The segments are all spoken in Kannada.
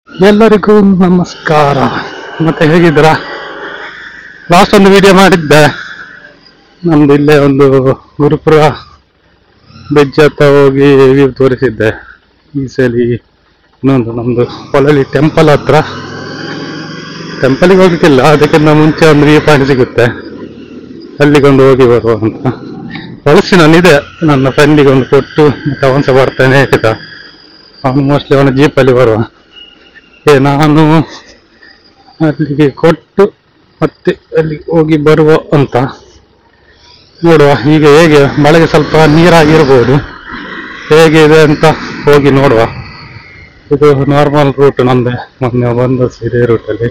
ಎಲ್ಲರಿಗೂ ನಮಸ್ಕಾರ ಮತ್ತೆ ಹೇಗಿದ್ದೀರಾ ಲಾಸ್ಟ್ ಒಂದು ವಿಡಿಯೋ ಮಾಡಿದ್ದೆ ನಮ್ದು ಇಲ್ಲೇ ಒಂದು ಗುರುಪುರ ಬೆಜ್ಜ ಹತ್ರ ಹೋಗಿ ವ್ಯೂ ತೋರಿಸಿದ್ದೆ ಈ ಸಲ ಇನ್ನೊಂದು ನಮ್ದು ಹೊಲಲಿ ಟೆಂಪಲ್ ಹತ್ರ ಟೆಂಪಲಿಗೆ ಹೋಗ್ಲಿಕ್ಕಿಲ್ಲ ಅದಕ್ಕಿಂತ ಮುಂಚೆ ಒಂದು ವ್ಯೂ ಪಾಯಿಂಟ್ ಸಿಗುತ್ತೆ ಅಲ್ಲಿಗೊಂದು ಹೋಗಿ ಬರುವ ಅಂತ ಬಳಸಿ ನಾನಿದೆ ನನ್ನ ಫ್ರೆಂಡಿಗೆ ಒಂದು ಕೊಟ್ಟು ಮತ್ತೆ ಅವನು ಸಹ ಬರ್ತಾನೆ ಹೇಳ್ತಿದ್ದ ಅವನು ಮೋಸ್ಟ್ಲಿ ಅವನ ಜೀಪಲ್ಲಿ ಬರುವ ಏ ನಾನು ಅಲ್ಲಿಗೆ ಕೊಟ್ಟು ಮತ್ತೆ ಅಲ್ಲಿ ಹೋಗಿ ಬರುವ ಅಂತ ನೋಡುವ ಈಗ ಹೇಗೆ ಮಳೆಗೆ ಸ್ವಲ್ಪ ನೀರಾಗಿರ್ಬೋದು ಹೇಗೆ ಇದೆ ಅಂತ ಹೋಗಿ ನೋಡುವ ಇದು ನಾರ್ಮಲ್ ರೂಟ್ ನಮ್ದೆ ಮೊನ್ನೆ ಬಂದ ಇದೇ ರೂಟಲ್ಲಿ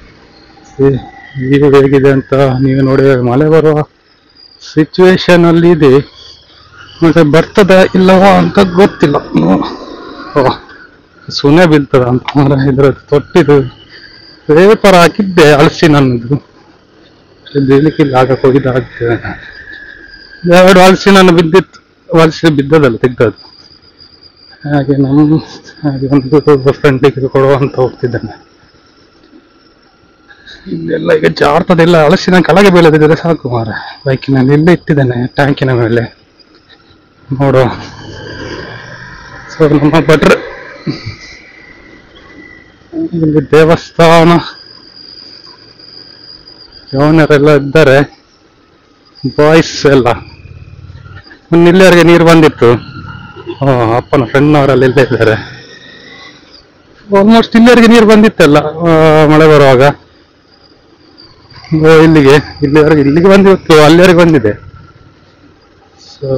ಈಗ ಹೇಗಿದೆ ಅಂತ ನೀವು ನೋಡಿ ಮಳೆ ಬರುವ ಸಿಚುವೇಶನ್ ಅಲ್ಲಿ ಇದೆ ಮತ್ತೆ ಬರ್ತದ ಇಲ್ಲವಾ ಅಂತ ಗೊತ್ತಿಲ್ಲ ಓ ಸುನೆ ಬೀಳ್ತದ ಅಂತ ಮರ ಇದ್ರದ್ದು ತೊಟ್ಟಿದು ಪೇಪರ್ ಹಾಕಿದ್ದೆ ಅಳಸಿ ನನ್ನದು ಬೀಳಿಕ್ಕಿಲ್ಲ ಆಗ ಕೊಯ್ದಾಗ್ತದೆ ಎರಡು ಹಲಸಿನನ್ನು ಬಿದ್ದಿತ್ತು ಹಲಸಿ ಬಿದ್ದದಲ್ಲ ತೆಗ್ದದ್ದು ಹಾಗೆ ನಮ್ಮ ಹಾಗೆ ಒಂದು ಫ್ರೆಂಡಿಗೆ ಕೊಡುವಂತ ಹೋಗ್ತಿದ್ದಾನೆ ಇಲ್ಲೆಲ್ಲ ಈಗ ಜಾರ್ತದೆಲ್ಲ ಹಲಸಿನ ಕೆಳಗೆ ಬೀಳದಿದ್ರೆ ಸಾಕು ಮಾರ ಬೈಕಿನಲ್ಲಿ ಇಲ್ಲೇ ಇಟ್ಟಿದ್ದಾನೆ ಟ್ಯಾಂಕಿನ ಮೇಲೆ ನೋಡುವ ಸೊ ನಮ್ಮ ಭಟ್ರು ಇಲ್ಲಿ ದೇವಸ್ಥಾನ ಯವನರೆಲ್ಲ ಇದ್ದಾರೆ ಬಾಯ್ಸ್ ಎಲ್ಲ ಮೊನ್ನೆ ಇಲ್ಲಿವರೆಗೆ ನೀರು ಬಂದಿತ್ತು ಆ, ಅಪ್ಪನ ಫ್ರೆಂಡ್ನವರೆಲ್ಲ ಇಲ್ಲೇ ಇದ್ದಾರೆ ಆಲ್ಮೋಸ್ಟ್ ಇಲ್ಲಿವರೆಗೆ ನೀರು ಬಂದಿತ್ತಲ್ಲ ಆ, ಮಳೆ ಬರುವಾಗ ಓ, ಇಲ್ಲಿಗೆ ಇಲ್ಲಿವರೆಗೆ ಇಲ್ಲಿಗೆ ಬಂದಿತ್ತು ಅಲ್ಲಿವರೆಗೆ ಬಂದಿದೆ ಸೊ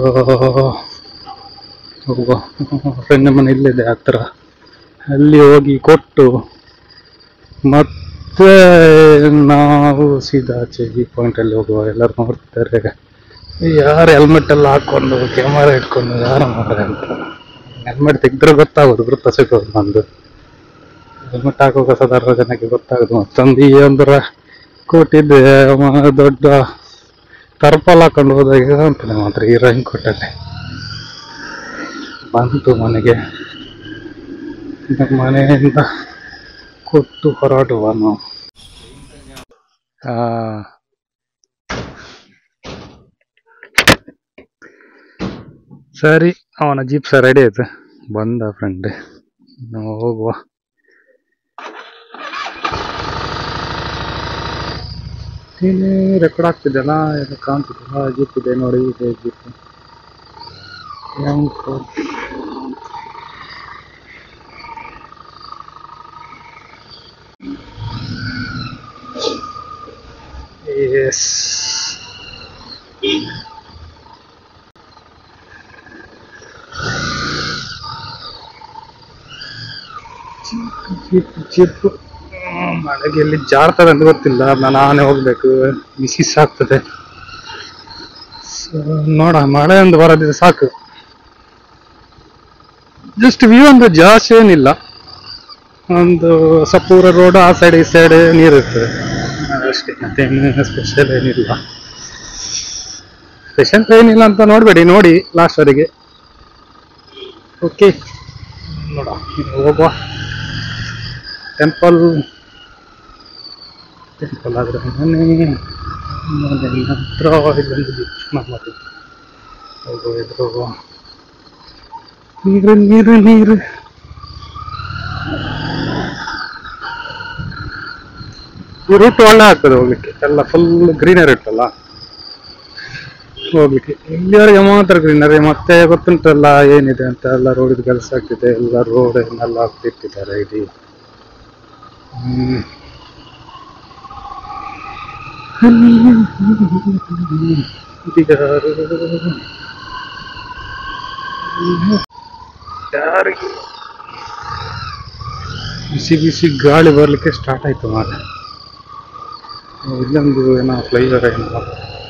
ಹೋಗುವ ಫ್ರೆಂಡ್ ಮನೆ ಇಲ್ಲಿದೆ ಹತ್ರ ಅಲ್ಲಿ ಹೋಗಿ ಕೊಟ್ಟು ಮತ್ತೆ ನಾವು ಸೀದಾ ಆಚೆ ಈ ಪಾಯಿಂಟ್ ಅಲ್ಲಿ ಹೋಗುವ ಎಲ್ಲರೂ ನೋಡ್ತಾರೆ ಯಾರು ಹೆಲ್ಮೆಟ್ ಎಲ್ಲ ಹಾಕೊಂಡು ಕ್ಯಾಮರಾ ಇಟ್ಕೊಂಡು ಯಾರು ಮಾಡ್ರೆ ಅಂತ ಹೆಲ್ಮೆಟ್ ತೆಗೆದ್ರೆ ಗೊತ್ತಾಗೋದು ವೃತ್ತ ಸಿಗೋದು ನಂದು ಹೆಲ್ಮೆಟ್ ಹಾಕುವಾಗ ಸಾಧಾರಣ ಜನಕ್ಕೆ ಗೊತ್ತಾಗೋದು ಮತ್ತೊಂದು ಈ ಒಂದು ರ- ಕೊಟ್ಟಿದ್ದೆ ಮ- ದೊಡ್ಡ ಟರ್ಪಲ್ ಹಾಕೊಂಡು ಹೋದಾಗ ಅಂತಾನೆ ಮಾತ್ರ ಈ ರೈನ್ ಕೊಟ್ಟಲ್ಲಿ ಬಂತು ಮನೆಗೆ ಮನೆಯಿಂದ ಕೊಟ್ಟು ಹೊರಡುವ ನಾವು ಆ, ಸರಿ ಅವನ ಜೀಪ್ ಸಹ ರೆಡಿ ಆಯ್ತು ಬಂದ ಫ್ರೆಂಡ್ ನಾವು ಹೋಗುವ ನೀನೇ ರೆಕಾರ್ಡ್ ಆಗ್ತಿದ್ದಲ್ಲ ಎಲ್ಲ ಕಾಣ್ತಿದ್ದಲ್ಲ ಜೀಪ್ ಇದೆ ನೋಡಿ ಇದೆ ಜೀಪ್ ಎಸ್ ಜೀಪ್ ಜೀಪ್ ಮಳೆಗೆ ಎಲ್ಲಿ ಜಾರ್ತದೆ ಅಂತ ಗೊತ್ತಿಲ್ಲ ನಾನು ಆನೆ ಹೋಗ್ಬೇಕು ಮಿಸಿಸ್ ಆಗ್ತದೆ So, ನೋಡ ಮಳೆ ಒಂದು ಬರೋದಿದ್ರೆ ಸಾಕು ಜಸ್ಟ್ ವ್ಯೂ ಒಂದು ಜಾಸ್ತಿ ಏನಿಲ್ಲ ಒಂದು ಸಪೂರ ರೋಡ್ ಆ ಸೈಡ್ ಈ ಸೈಡ್ ನೀರು ಇರ್ತದೆ ಅಷ್ಟೇ ಮತ್ತೇನು ಸ್ಪೆಷಲ್ ಏನಿಲ್ಲ ಸ್ಪೆಷಲ್ ಏನಿಲ್ಲ ಅಂತ ನೋಡಬೇಡಿ ನೋಡಿ ಲಾಸ್ಟ್ ವರೆಗೆ ಓಕೆ ನೋಡ ಹೋಗುವ ಟೆಂಪಲ್ ಟೆಂಪಲ್ ಆದ್ರೆ ಮನೆ ಮನೆ ಹತ್ರ ಇಲ್ಲೊಂದು ನಮ್ಮದು ಹೋಗುವ ಎದುರು ಹೋಗುವ ನೀರು ನೀರು ನೀರು ಈ ರೂಟ್ ಒಳ್ಳೆ ಆಗ್ತದೆ ಹೋಗ್ಲಿಕ್ಕೆ ಎಲ್ಲ ಫುಲ್ ಗ್ರೀನರಿ ಇರ್ತಲ್ಲ ಹೋಗ್ಲಿಕ್ಕೆ ಇಲ್ಲಿವರೆಗೆ ಮಾತ್ರ ಗ್ರೀನರಿ ಮತ್ತೆ ಗೊತ್ತುಂಟಲ್ಲ ಏನಿದೆ ಅಂತ ಎಲ್ಲ ರೋಡಿದ ಕೆಲಸ ಆಗ್ತಿದೆ ಎಲ್ಲ ರೋಡ್ ಎಲ್ಲ ಇಟ್ಟಿದ್ದಾರೆ ಇಡೀ ಹ್ಮ್. ಇದ್ಯಾರು? ಯಾರಿಗೆ ಬಿಸಿ ಬಿಸಿ ಗಾಳಿ ಬರ್ಲಿಕ್ಕೆ ಸ್ಟಾರ್ಟ್ ಆಯ್ತು ಮಾತ್ರ ಇಲ್ಲೊಂದು ಏನೋ ಫ್ಲೈವರ್ ಏನೋ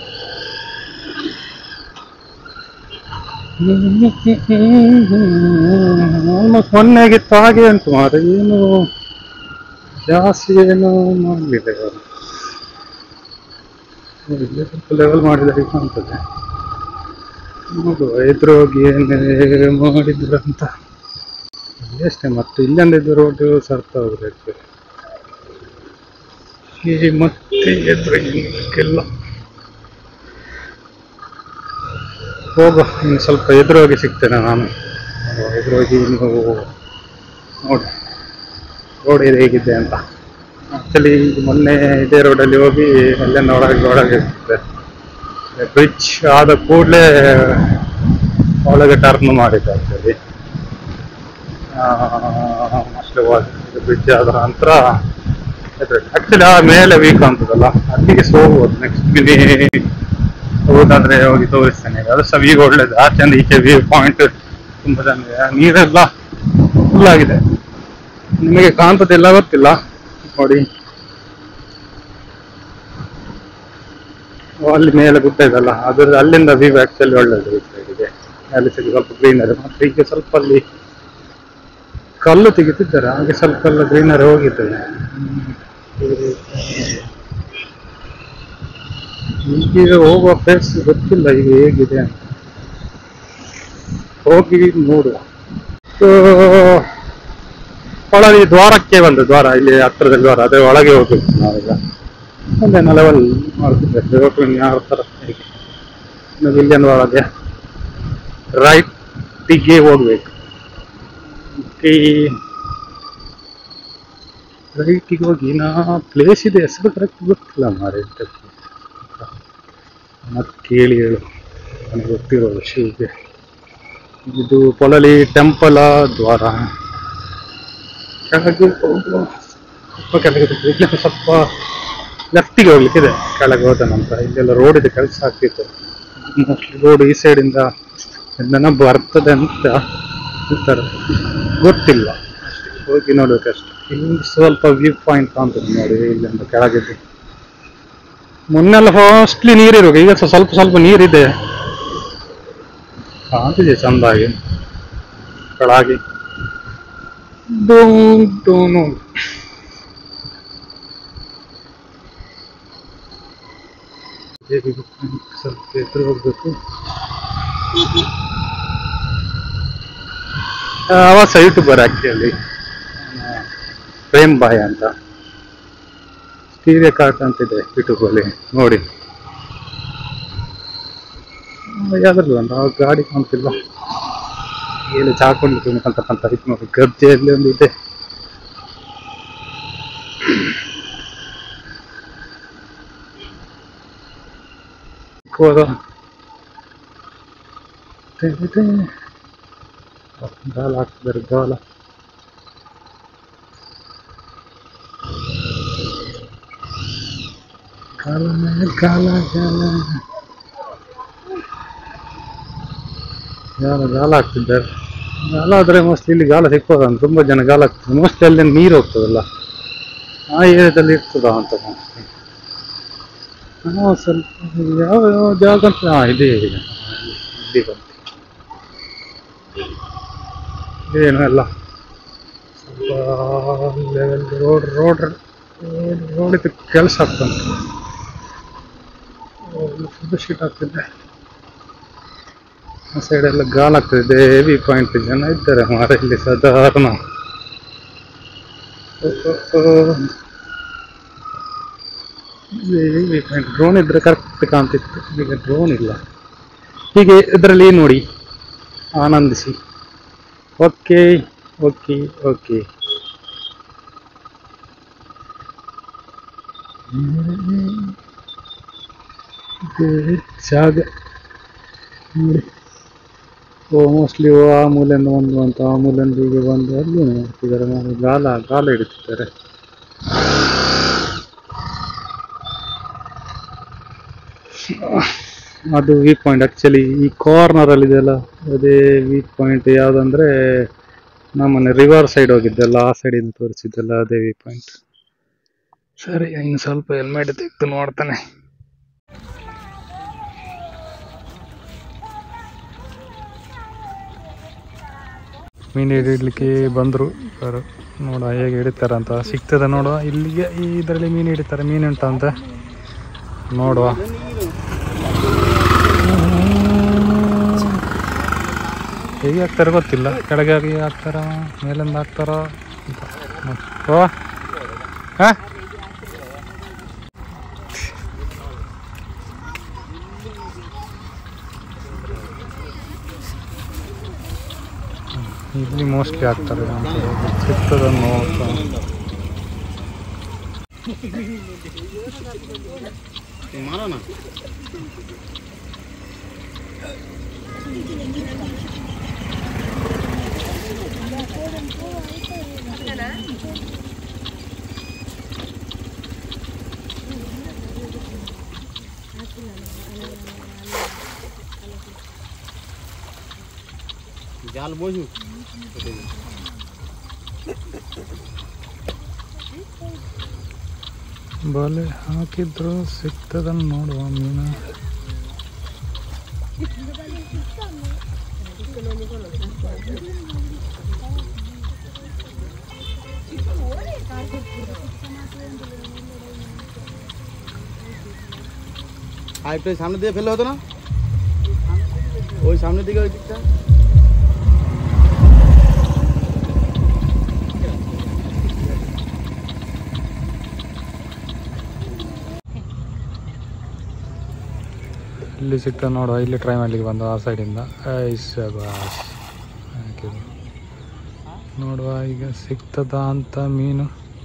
ಆಲ್ಮೋಸ್ಟ್ ಮೊನ್ನೆ ಆಗಿತ್ತು ಹಾಗೆ ಉಂಟು ಮಾರ ಏನು ಜಾಸ್ತಿ ಏನು ಮಾಡಲಿಲ್ಲ ಇವರು ಇಲ್ಲಿ ಸ್ವಲ್ಪ ಲೆವೆಲ್ ಮಾಡಿದಾಗ ಕಾಣ್ತದೆ ನೋಡುವ ಎದುರು ಹೋಗಿ ಏನೇ ಮಾಡಿದ್ರು ಅಂತ ಅಷ್ಟೇ ಮತ್ತೆ ಇಲ್ಲಿಂದ ಇದು ರೋಡ್ ಸರ್ತ ಹೋಗ್ಬೇಕು ಈ ಮತ್ತೆ ಎದುರಿಗಿಲ್ಲ ಹೋಗು ಇನ್ನು ಸ್ವಲ್ಪ ಎದುರೋಗಿ ಸಿಗ್ತೇನೆ ನಾನು ಎದುರೋಗಿ ನೀವು ನೋಡಿ ರೋಡ್ ಇದು ಹೇಗಿದೆ ಅಂತ ಆ್ಯಕ್ಚುಲಿ ಮೊನ್ನೆ ಇದೇ ರೋಡಲ್ಲಿ ಹೋಗಿ ಅಲ್ಲೆಲ್ಲ ಒಳಗೆ ಒಳಗೆ ಇರ್ತದೆ ಬ್ರಿಡ್ಜ್ ಆದ ಕೂಡಲೇ ಒಳಗೆ ಟರ್ನ್ ಮಾಡಿದ್ದೆ ಆ್ಯಕ್ಚುಲಿ ಅಷ್ಟೇ ಬ್ರಿಡ್ಜ್ ಆದ ನಂತರ ಆ್ಯಕ್ಚುಲಿ ಆ ಮೇಲೆ ವೀಕ್ ಅಂತದಲ್ಲ ಅಲ್ಲಿಗೆ ಸಹ ಹೋಗ್ಬೋದು ನೆಕ್ಸ್ಟ್ ಮಿನಿ ಹೋಗೋದಾದ್ರೆ ಹೋಗಿ ತೋರಿಸ್ತೇನೆ ಅದು ಸಹ ವ್ಯೂ ಒಳ್ಳೇದು ಆಚೆಂದ ಈಚೆ ವ್ಯೂ ಪಾಯಿಂಟ್ ತುಂಬ ಚೆನ್ನಾಗಿದೆ ನೀರೆಲ್ಲ ಫುಲ್ ಆಗಿದೆ ನಿಮಗೆ ಕಾಣ್ತದೆಲ್ಲ ಗೊತ್ತಿಲ್ಲ ನೋಡಿ ಓ, ಅಲ್ಲಿ ಮೇಲೆ ಗುಡ್ಡ ಇದಲ್ಲ ಅದ್ರ ಅಲ್ಲಿಂದ ವ್ಯೂ ಆಕ್ಚುಲಿ ಒಳ್ಳೇದು ಈ ಸೈಡಿಗೆ ಅಲ್ಲಿ ಸಹ ಸ್ವಲ್ಪ ಗ್ರೀನರಿ ಮತ್ತೆ ಈಗ ಸ್ವಲ್ಪ ಅಲ್ಲಿ ಕಲ್ಲು ತೆಗಿತಿದ್ದಾರೆ ಹಾಗೆ ಸ್ವಲ್ಪ ಎಲ್ಲ ಗ್ರೀನರಿ ಹೋಗಿರ್ತದೆ ಈಗ ಹೋಗುವ ಪ್ಲೇಸ್ ಗೊತ್ತಿಲ್ಲ ಈಗ ಹೇಗಿದೆ ಅಂತ ಹೋಗಿ ನೋಡುವ ಸೊ, ಒಳಗೆ ದ್ವಾರಕ್ಕೆ ಬಂದು ದ್ವಾರ ಇಲ್ಲಿ ಹತ್ತಿರದಲ್ಲಿ ದ್ವಾರ ಅದೇ ಒಳಗೆ ಹೋಗ್ಬೇಕು ನಾವೀಗ ಒಂದೇನ ಲೆವೆಲ್ ಮಾಡ್ತಿದ್ದೆ ರೋಟಿನ ಯಾವ ಥರ ಹೇಗೆ ನಾವು ಇಲ್ಲಿಂದ ಒಳಗೆ ರೈಟಿಗೆ ಹೋಗ್ಬೇಕು ರೈಟಿಗೆ ಹೋಗಿ ನಾ ಪ್ಲೇಸ್ ಇದೆ ಹೆಸರು ಕರೆಕ್ಟ್ ಗೊತ್ತಿಲ್ಲ ಮಾರೆ ಮತ್ತೆ ಕೇಳಿ ಹೇಳು ನನಗೆ ಗೊತ್ತಿರೋದು ಶಿವಿಗೆ ಇದು ಪೊಳಲಿ ಟೆಂಪಲ ದ್ವಾರ ಕೆಳಗೆ ಹೋಗುವ ಸ್ವಲ್ಪ ಕೆಳಗೆ ಬಿಟ್ಟು ಇಲ್ಲಿಂದ ಸ್ವಲ್ಪ ಲೆಫ್ಟಿಗೆ ಹೋಗ್ಲಿಕ್ಕಿದೆ ಕೆಳಗೆ ಹೋದ ನಂತರ ಇಲ್ಲೆಲ್ಲ ರೋಡ್ ಇದೆ ಕೆಲಸ ಆಗ್ತಿತ್ತು ಮೋಸ್ಟ್ಲಿ ರೋಡ್ ಈ ಸೈಡಿಂದ ಎಲ್ಲನ ಬರ್ತದೆ ಅಂತ ಹೇಳ್ತಾರೆ ಗೊತ್ತಿಲ್ಲ ಅಷ್ಟೇ ಹೋಗಿ ನೋಡ್ಬೇಕಷ್ಟೆ ಇಲ್ಲಿ ಸ್ವಲ್ಪ ವ್ಯೂ ಪಾಯಿಂಟ್ ಕಾಣ್ತದೆ ನೋಡಿ ಇಲ್ಲಿಂದ ಕೆಳಗಿದ್ದು ಮೊನ್ನೆಲ್ಲ ಫಾಸ್ಟ್ಲಿ ನೀರಿರುವಾಗ ಈಗ ಸ- ಸ್ವಲ್ಪ ಸ್ವಲ್ಪ ನೀರಿದೆ ಕಾಣ್ತಿದೆ ಚಂದಾಗಿ ಕೆಳಗೆ ಡೋಂಟ್ ಡೋನು ಸ್ವಲ್ಪ ಎದುರು ಹೋಗ್ಬೇಕು ಆ, ಅವ ಸಹ ಯೂಟ್ಯೂಬರ್ ಆಕ್ಚುಲಿ ಪ್ರೇಮ್ ಬಾಯ್ ಅಂತ ಸ್ಟೀರಿಯೋ ಕಾರ್ಟ್ ಅಂತಿದೆ ಯೂಟ್ಯೂಬಲ್ಲಿ ನೋಡಿ ಯಾವ್ದ್ರಲ್ಲ ನಾವು ಗಾಡಿ ಕಾಣ್ತಿಲ್ಲ ಏನು ಚಾಕೊಂಡು ಅಂತಕ್ಕಂಥ ಇದು ನೋಡಿ ಗದ್ದೆಯಲ್ಲಿ ಒಂದು ಇದೆ ಕೋದ ಗಾಲ ಹಾಕ್ತಿದ್ದಾರೆ ಗಾಲ ಗಾಲ ಗಾಲ ಗಾಲ ಗಾಲ ಗಾಲ ಹಾಕ್ತಿದ್ದಾರೆ ಗಾಲ ಆದರೆ ಮೋಸ್ಟ್ಲಿ ಇಲ್ಲಿ ಗಾಲ ಸಿಕ್ಕೋದಂತ ತುಂಬ ಜನ ಗಾಲ ಹಾಕ್ತಾರೆ ಮೋಸ್ಟ್ಲಿ ಅಲ್ಲಿ ನೀರು ಹೋಗ್ತದಲ್ಲ ಆ ಏರಿಯಾದಲ್ಲಿ ಇರ್ತದ ಅಂತ ಮೋಸ್ಟ್ಲಿ ನಾವು ಸ್ವಲ್ಪ ಯಾವ ಯಾವ ಜಾಗ ಅಂತ ಹಾಂ ಇದೆ ಇದೆ ಇಲ್ಲಿ ಬಂತು ಏನು ಎಲ್ಲ ಸ್ವಲ್ಪ ಲೆವೆಲ್ ರೋಡ್ ರೋಡ್ ರೋಡ್ ಇದು ಕೆಲಸ ಆಗ್ತಂತೆ ಫುಡ್ ಶೀಟ್ ಆಗ್ತಿದೆ ಆ ಸೈಡ್ ಎಲ್ಲ ಗಾಲ್ ಆಗ್ತಿದೆ ಹೆವಿ ಪಾಯಿಂಟ್ ಜನ ಇದ್ದಾರೆ ಮಾರ ಇಲ್ಲಿ ಸಾಧಾರಣ ಹೆವಿ ಪಾಯಿಂಟ್ ಡ್ರೋನ್ ಇದ್ರೆ ಕರೆಕ್ಟ್ ಕಾಣ್ತಿತ್ತು ಈಗ ಡ್ರೋನ್ ಇಲ್ಲ ಹೀಗೆ ಇದರಲ್ಲಿ ನೋಡಿ ಆನಂದಿಸಿ ಓಕೆ ಓಕೆ ಓಕೆ ಇದು ಜಾಗ ನೋಡಿ ಓ ಮೋಸ್ಟ್ಲಿ ಆ ಮೂಲೆಯಿಂದ ಒಂದು ಅಂತ ಆ ಮೂಲೆಯಿಂದ ಹೀಗೆ ಬಂದು ಅಲ್ಲಿ ಮಾಡ್ತಿದ್ದಾರೆ ನೋಡಿ ಗಾಲ ಗಾಲ ಹಿಡಿತಿದ್ದಾರೆ ಅದು ವೀಕ್ ಪಾಯಿಂಟ್ ಆಕ್ಚುಲಿ ಈ ಕಾರ್ನರ್ ಅಲ್ಲಿ ಇದೆಯಲ್ಲ ಅದೇ ವೀಕ್ ಪಾಯಿಂಟ್ ಯಾವ್ದಂದ್ರೆ ನಮ್ಮನೆ ರಿವರ್ ಸೈಡ್ ಹೋಗಿದ್ದೆಲ್ಲ ಆ ಸೈಡಿಂದ ತೋರಿಸಿದ್ದೆಲ್ಲ ಅದೇ ವೀಕ್ ಪಾಯಿಂಟ್ ಸರಿ ಇನ್ನು ಸ್ವಲ್ಪ ಹೆಲ್ಮೆಟ್ ತೆಗೆದು ನೋಡ್ತಾನೆ ಮೀನು ಹಿಡಿಲಿಕ್ಕೆ ಬಂದರು ಇವರು ನೋಡ ಹೇಗೆ ಹಿಡಿತಾರೆ ಅಂತ ಸಿಗ್ತದೆ ನೋಡುವ ಇಲ್ಲಿಗೆ ಈ ಇದರಲ್ಲಿ ಮೀನು ಹಿಡಿತಾರೆ ಮೀನು ಉಂಟಾ ಅಂತ ನೋಡುವ ಹೇಗೆ ಹಾಕ್ತಾರೋ ಗೊತ್ತಿಲ್ಲ ಕೆಳಗೆ ಹೋಗಿ ಹಾಕ್ತಾರ ಮೇಲಿಂದ ಹಾಕ್ತಾರೋ ಅಂತ ಓ ಹಾಂ ಇಲ್ಲಿ ಮೋಸ್ಟ್ಲಿ ಹಾಕ್ತಾರೆ ಅಂತ ಸಿಗ್ತದ ನೋಡ್ತಾ ಮಾರೋಣ জাল বসু ಬಲೆ ಹಾಕಿದ್ರು ಸಿಗ್ತದನ್ನ ನೋಡುವ ಮೀನು পাইপটা সামনে দিয়ে ফেলে হতো না ওই সামনের দিকে ওই দিকটা ಇಲ್ಲಿ ಸಿಗ್ತದೆ ನೋಡುವ ಇಲ್ಲಿ ಟ್ರೈ ಮಾಡ್ಲಿಕ್ಕೆ ಬಂದು ಆ ಸೈಡಿಂದ ಐಸ್ ಬಾಸ್ ಹಾಕಿದ್ರು ನೋಡುವ ಈಗ ಸಿಗ್ತದ ಅಂತ ಮೀನು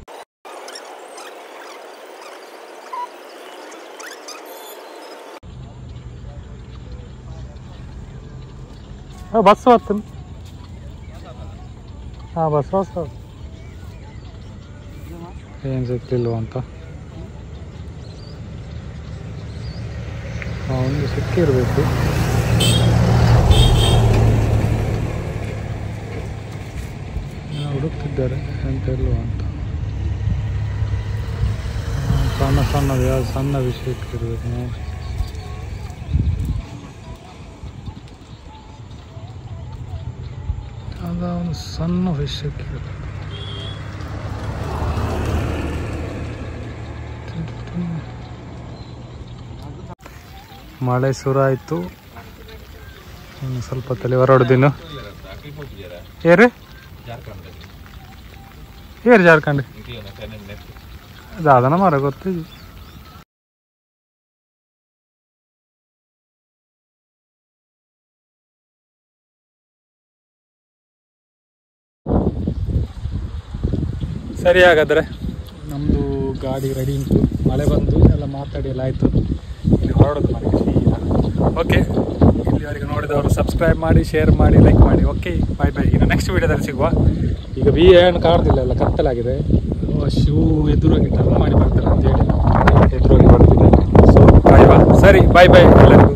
ಬಸ್ ಬರ್ತದೆ ಹಾಂ ಬಸ್ ಬಸ್ ಏನು ಸಿಗ್ತಿಲ್ವ ಅಂತ ಹಾಂ ಒಂದು ಸಿಕ್ಕಿರಬೇಕು ಹುಡುಕ್ತಿದ್ದಾರೆ ಎಂತ ಇಲ್ವ ಅಂತ ಆ, ಸಣ್ಣ ಸಣ್ಣದು ಯಾವ್ದು ಸಣ್ಣ ವಿಷಯ ಇಟ್ಟಿರ್ಬೇಕು ನಾವು ಅದ ಒಂದು ಸಣ್ಣ ಫಿಶ್ ಇಟ್ಟಿರ್ಬೇಕು ಮಳೆ ಶುರು ಆಯಿತು ಇನ್ನು ಸ್ವಲ್ಪ ತಲೆ ಹೊರಡ್ದಿನು ಏರಿ ಏರು ಜಾರ್ಖಂಡ್ ದಾದನ ಮರ ಗೊತ್ತಿದ್ದು ಸರಿ ಹಾಗಾದ್ರೆ ನಮ್ಮದು ಗಾಡಿ ರೆಡಿ ಉಂಟು ಮಳೆ ಬಂದು ಎಲ್ಲ ಮಾತಾಡಿ ಎಲ್ಲ ಆಯಿತು ಇಲ್ಲಿ ಹೊರಡೋದು ಮನೆಗೆ ಸೀದಾ ಓಕೆ ಇಲ್ಲಿವರೆಗೆ ನೋಡಿದವರು ಸಬ್ಸ್ಕ್ರೈಬ್ ಮಾಡಿ ಶೇರ್ ಮಾಡಿ ಲೈಕ್ ಮಾಡಿ ಓಕೆ ಬಾಯ್ ಬಾಯ್ ಇನ್ನು ನೆಕ್ಸ್ಟ್ ವೀಡಿಯೋದಲ್ಲಿ ಸಿಗುವ ಈಗ ವಿ ಏನು ಕಾಣ್ತಿಲ್ಲ ಎಲ್ಲ ಕತ್ತಲಾಗಿದೆ ಶಿವು ಎದುರಾಗಿ ಟರ್ನ್ ಮಾಡಿ ಬರ್ತಾರೆ ಅಂತೇಳಿ ಎದುರಾಗಿ ಬರ್ತಿದ್ದಾರೆ ಸೊ ಬಾಯ್ ಬಾ ಸರಿ ಬಾಯ್ ಬಾಯ್ ಎಲ್ಲರಿಗೂ